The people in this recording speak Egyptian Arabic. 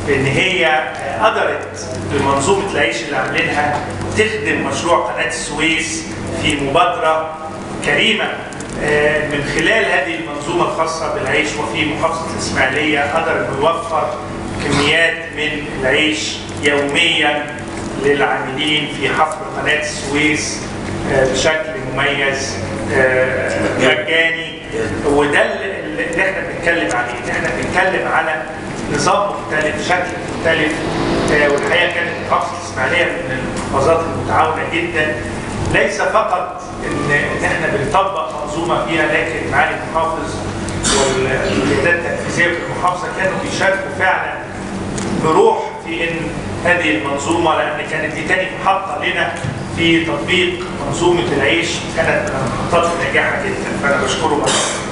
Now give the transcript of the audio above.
بان هي قدرت بمنظومه العيش اللي عاملينها تخدم مشروع قناه السويس في مبادره كريمه آه، من خلال هذه المنظومه الخاصه بالعيش وفي محافظه الاسماعيليه قدر انه يوفر كميات من العيش يوميا للعاملين في حفر قناه السويس آه، بشكل مميز آه، مجاني وده اللي اللي احنا بنتكلم عليه ان احنا بنتكلم على نظام مختلف شكل مختلف آه، والحقيقه كانت محافظه الاسماعيليه من المحافظات المتعاونه جدا ليس فقط ان ان احنا بنطبق منظومه فيها لكن معالي المحافظ والقيادات التنفيذيه في المحافظه كانوا بيشاركوا فعلا بروح في ان هذه المنظومه لان كانت دي تاني محطه لنا في تطبيق منظومه العيش كانت من المحطات الناجحه جدا فانا بشكره